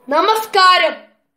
നമസ്കാരം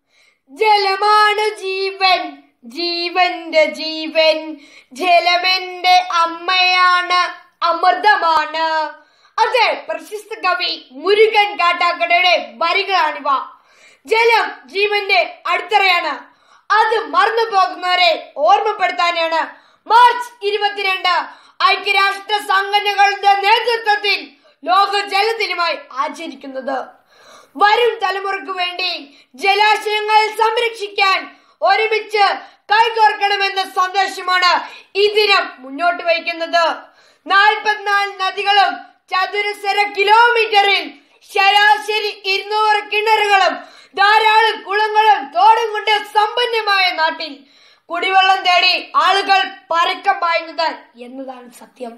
ജലമാണ് ജീവൻ ജീവന്റെ ജീവൻ ജലമെന്റെ അമ്മയാണ് അമൃതമാണ് അതെ പ്രശസ്ത കവി മുരുകൻ കാട്ടാക്കടയുടെ വരികളാണിവ ജലം ജീവന്റെ അടിത്തറയാണ് അത് മറന്നു പോകുന്നവരെ ഓർമ്മപ്പെടുത്താനാണ് മാർച്ച് ഇരുപത്തിരണ്ട് ഐക്യരാഷ്ട്ര സംഘടനകളുടെ നേതൃത്വത്തിൽ ലോക ജലദിനമായി ആചരിക്കുന്നത് വരും തലമുറയ്ക്ക് വേണ്ടി ജലാശയങ്ങൾ സംരക്ഷിക്കാൻ ഒരുമിച്ച് കൈകോർക്കണമെന്ന സന്ദേശമാണ് ഈ ദിനം മുന്നോട്ട് വയ്ക്കുന്നത് നാൽപ്പത്തിനാല് നദികളും ചതുരശ്ര കിലോമീറ്ററിൽ ശരാശരി ഇരുന്നൂറ് കിണറുകളും ധാരാളം കുളങ്ങളും തോടും കൊണ്ട് സമ്പന്നമായ നാട്ടിൽ കുടിവെള്ളം തേടി ആളുകൾ പരക്കം പായുന്നത് എന്നതാണ് സത്യം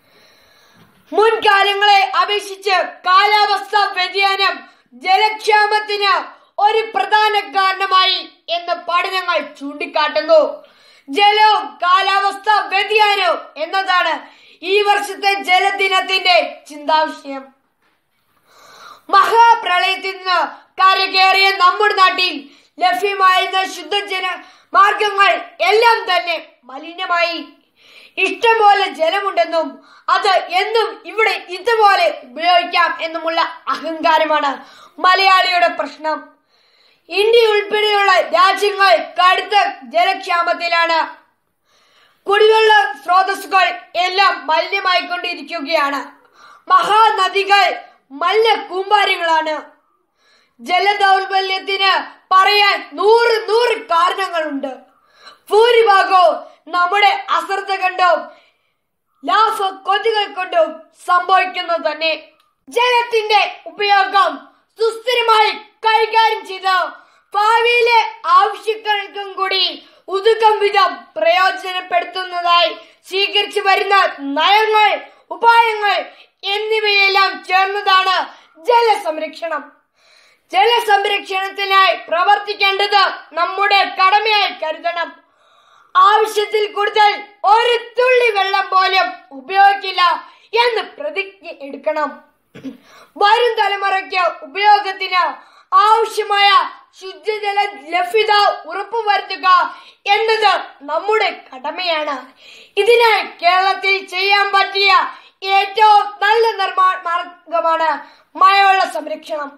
മുൻകാലങ്ങളെ അപേക്ഷിച്ച് കാലാവസ്ഥ വ്യതിയാനം ജലക്ഷാമത്തിന് ഒരു പ്രധാന കാരണമായി എന്ന് പഠനങ്ങൾ ചൂണ്ടിക്കാട്ടുന്നു ജലവും കാലാവസ്ഥ വ്യതിയാനവും എന്നതാണ് ഈ വർഷത്തെ ജലദിനത്തിന്റെ ചിന്താവിഷയം മഹാപ്രളയത്തിൽ നിന്ന് കരകയറിയ നമ്മുടെ നാട്ടിൽ ലഭ്യമായിരുന്ന ശുദ്ധജല മാർഗങ്ങൾ എല്ലാം തന്നെ മലിനമായി ഇഷ്ടംപോലെ ജലമുണ്ടെന്നും അത് എന്നും ഇവിടെ ഇതുപോലെ ഉപയോഗിക്കാം എന്നുമുള്ള അഹങ്കാരമാണ് മലയാളിയുടെ പ്രശ്നം ഇന്ത്യ ഉൾപ്പെടെയുള്ള രാജ്യങ്ങൾ കടുത്ത ജലക്ഷാമത്തിലാണ് കുടിവെള്ള സ്രോതസ്സുകൾ എല്ലാം മലിനമായിക്കൊണ്ടിരിക്കുകയാണ് മഹാനദികൾ മല്ല കൂമ്പാരങ്ങളാണ് ജലദൗർബല്യത്തിന് പറയാൻ നൂറ് നൂറ് കാരണങ്ങളുണ്ട് ഭൂരിഭാഗവും നമ്മുടെ അശ്രദ്ധ കൊണ്ടും ലാഭ കൊതുകൾ കൊണ്ടും സംഭവിക്കുന്നത് തന്നെ ജലത്തിന്റെ ഉപയോഗം സുസ്ഥിരമായി കൈകാര്യം ചെയ്ത് ഭാവിയിലെ ആവശ്യങ്ങൾക്കും കൂടി ഉതുക്കം വിധം പ്രയോജനപ്പെടുത്തുന്നതായി സ്വീകരിച്ചു വരുന്ന നയങ്ങൾ ഉപായങ്ങൾ എന്നിവയെല്ലാം ചേർന്നതാണ് ജലസംരക്ഷണം ജലസംരക്ഷണത്തിനായി പ്രവർത്തിക്കേണ്ടത് നമ്മുടെ കടമയായി കരുതണം ആവശ്യത്തിൽ കൂടുതൽ ഒരു തുള്ളി വെള്ളം പോലും ഉപയോഗിക്കില്ല എന്ന് പ്രതിജ്ഞ എടുക്കണം വരും തലമുറയ്ക്ക് ഉപയോഗത്തിന് ആവശ്യമായ ശുദ്ധജല ലഭ്യത ഉറപ്പുവരുത്തുക എന്നത് നമ്മുടെ കടമയാണ് ഇതിനായി കേരളത്തിൽ ചെയ്യാൻ പറ്റിയ ഏറ്റവും നല്ല നിർമ്മാണ മാർഗമാണ് മഴവെള്ള സംരക്ഷണം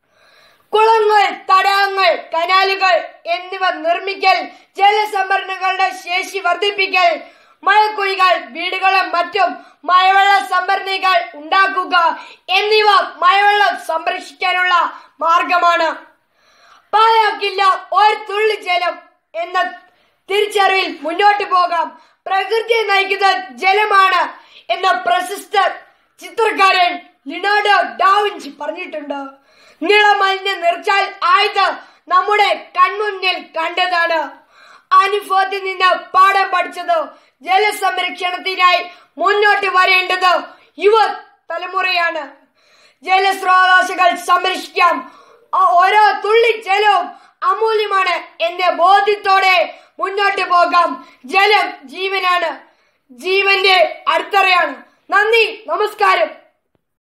കുളങ്ങൾ തടാകങ്ങൾ കനാലുകൾ എന്നിവ നിർമ്മിക്കൽ ജലസംഭരണികളുടെ ശേഷി വർദ്ധിപ്പിക്കൽ മഴക്കുഴികൾ വീടുകളും മറ്റും മഴവെള്ള സംഭരണികൾ ഉണ്ടാക്കുക എന്നിവ മഴവെള്ളം സംരക്ഷിക്കാനുള്ള മാർഗമാണ് പാഴാക്കില്ല ഒരു തുള്ളി ജലം എന്ന തിരിച്ചറിവിൽ മുന്നോട്ട് പോകാം പ്രകൃതിയെ നയിക്കുന്നത് ജലമാണ് എന്ന പ്രശസ്ത ചിത്രകാരൻ ലിനാർഡോ ഡാവിഞ്ചി പറഞ്ഞിട്ടുണ്ട് നിളമലിന് നിർച്ചാൽ ആയത് നമ്മുടെ കൺമുന്നിൽ കണ്ടതാണ് അനുഭവത്തിൽ നിന്ന് പാഠം പഠിച്ചത് ജലസംരക്ഷണത്തിനായി മുന്നോട്ട് വരേണ്ടത് യുവ തലമുറയാണ് ജലസ്രോതസ്സുകൾ സംരക്ഷിക്കാം ആ- ഓരോ തുള്ളി ജലവും അമൂല്യമാണ് എന്ന ബോധ്യത്തോടെ മുന്നോട്ട് പോകാം ജലം ജീവനാണ് ജീവന്റെ അടിത്തറയാണ് നന്ദി നമസ്കാരം